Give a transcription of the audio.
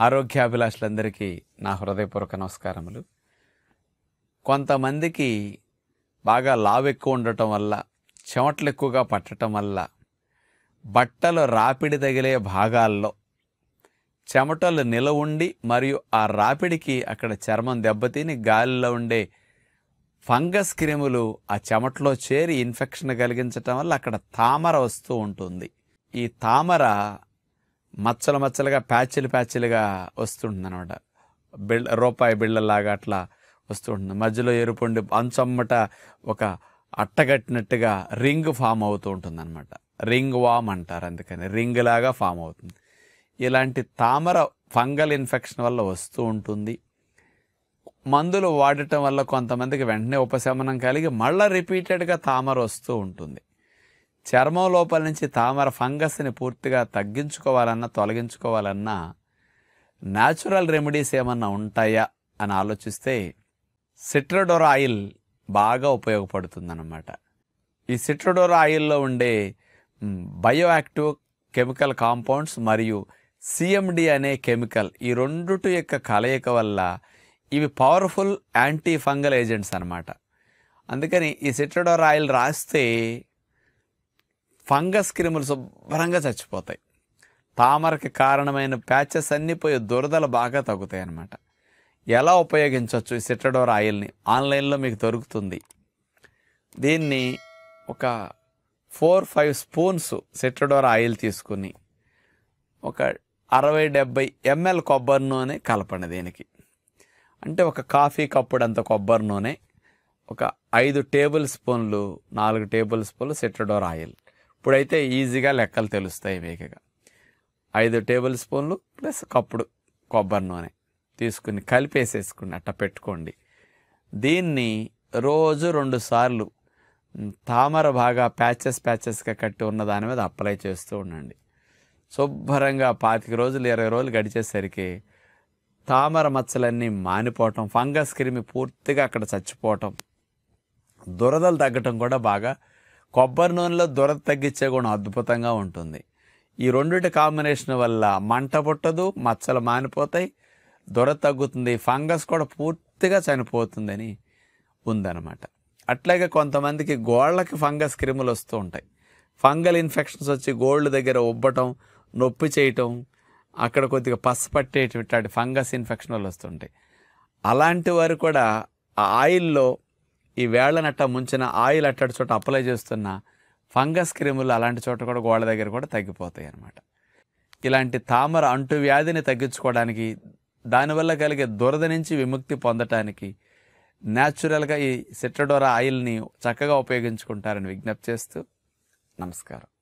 ఆరోగ్యాభిలాషులందరికీ నా హృదయపూర్వక నమస్కారములు కొంతమందికి బాగా లావు ఎక్కువ ఉండటం వల్ల చెమటలు ఎక్కువగా పట్టడం వల్ల బట్టలు రాపిడి తగిలే భాగాల్లో చెమటలు నిలవ ఉండి మరియు ఆ రాపిడికి అక్కడ చర్మం దెబ్బతిని గాలిలో ఉండే ఫంగస్ క్రిములు ఆ చెమటలో చేరి ఇన్ఫెక్షన్ కలిగించటం వల్ల అక్కడ తామర వస్తూ ఉంటుంది ఈ తామర మచ్చలు మచ్చలుగా ప్యాచ్లు ప్యాచ్లుగా వస్తుంటుంది అనమాట బిళ్ళ రూపాయి బిళ్ళలాగా అట్లా వస్తుంటుంది మధ్యలో ఎరుపుండి అంచమ్మట ఒక అట్టగట్టినట్టుగా రింగ్ ఫామ్ అవుతూ ఉంటుంది అనమాట రింగ్ వామ్ అంటారు అందుకని రింగ్ లాగా ఫామ్ అవుతుంది ఇలాంటి తామర ఫంగల్ ఇన్ఫెక్షన్ వల్ల వస్తూ ఉంటుంది మందులు వాడటం వల్ల కొంతమందికి వెంటనే ఉపశమనం కలిగి మళ్ళీ రిపీటెడ్గా తామర వస్తూ ఉంటుంది చర్మం లోపల నుంచి తామర ఫంగస్ని పూర్తిగా తగ్గించుకోవాలన్నా తొలగించుకోవాలన్నా న్యాచురల్ రెమెడీస్ ఏమన్నా ఉంటాయా అని ఆలోచిస్తే సిట్రడోరా ఆయిల్ బాగా ఉపయోగపడుతుందన్నమాట ఈ సిట్రడోరా ఆయిల్లో ఉండే బయో యాక్టివ్ కెమికల్ కాంపౌండ్స్ మరియు సిఎండి అనే కెమికల్ ఈ రెండుటి యొక్క కలయిక వల్ల ఇవి పవర్ఫుల్ యాంటీ ఫంగల్ ఏజెంట్స్ అన్నమాట అందుకని ఈ సిట్రడోరా ఆయిల్ రాస్తే ఫంగస్ క్రిములు శుభ్రంగా చచ్చిపోతాయి తామరకి కారణమైన ప్యాచెస్ అన్నీ పోయి దురదలు బాగా తగ్గుతాయి అన్నమాట ఎలా ఉపయోగించవచ్చు ఈ సిట్రడోర్ ఆయిల్ని ఆన్లైన్లో మీకు దొరుకుతుంది దీన్ని ఒక ఫోర్ ఫైవ్ స్పూన్స్ సిట్రడోర్ ఆయిల్ తీసుకుని ఒక అరవై డెబ్బై ఎంఎల్ కొబ్బరి నూనె కలపండి దీనికి అంటే ఒక కాఫీ కప్పుడంత కొబ్బరి నూనె ఒక ఐదు టేబుల్ స్పూన్లు నాలుగు టేబుల్ స్పూన్లు సిట్రడోర్ ఆయిల్ ఇప్పుడైతే ఈజీగా లెక్కలు తెలుస్తాయి మీకు ఐదు టేబుల్ స్పూన్లు ప్లస్ కప్పుడు కొబ్బరి నూనె తీసుకుని కలిపేసేసుకుని అట్ట పెట్టుకోండి దీన్ని రోజు రెండు సార్లు తామర బాగా ప్యాచెస్ ప్యాచెస్గా కట్టి ఉన్న దాని మీద అప్లై చేస్తూ ఉండండి శుభ్రంగా పాతిక రోజులు ఇరవై రోజులు గడిచేసరికి తామర మచ్చలన్నీ మానిపోవటం ఫంగస్ క్రిమి పూర్తిగా అక్కడ చచ్చిపోవటం దురదలు తగ్గటం కూడా బాగా కొబ్బరి నూనెలో దురద తగ్గించే గుణం అద్భుతంగా ఉంటుంది ఈ రెండిటి కాంబినేషన్ వల్ల మంట పుట్టదు మచ్చలు మానిపోతాయి దురద తగ్గుతుంది ఫంగస్ కూడా పూర్తిగా చనిపోతుందని ఉందన్నమాట అట్లాగే కొంతమందికి గోళ్ళకి ఫంగస్ క్రిములు వస్తూ ఉంటాయి ఫంగల్ ఇన్ఫెక్షన్స్ వచ్చి గోల్డ్ దగ్గర ఉబ్బటం నొప్పి చేయటం అక్కడ కొద్దిగా పసు పట్టేటువంటి ఫంగస్ ఇన్ఫెక్షన్ వల్ల వస్తుంటాయి అలాంటి వారు కూడా ఆ ఆయిల్లో ఈ వేళ్ళనట్ట ముంచిన ఆయిల్ అట్టడి చోట అప్లై చేస్తున్న ఫంగస్ క్రిములు అలాంటి చోట కూడా గోడ దగ్గర కూడా తగ్గిపోతాయి అన్నమాట ఇలాంటి తామర అంటు వ్యాధిని తగ్గించుకోవడానికి దానివల్ల కలిగే దురద నుంచి విముక్తి పొందటానికి న్యాచురల్గా ఈ సిట్రడోరా ఆయిల్ని చక్కగా ఉపయోగించుకుంటారని విజ్ఞప్తి చేస్తూ నమస్కారం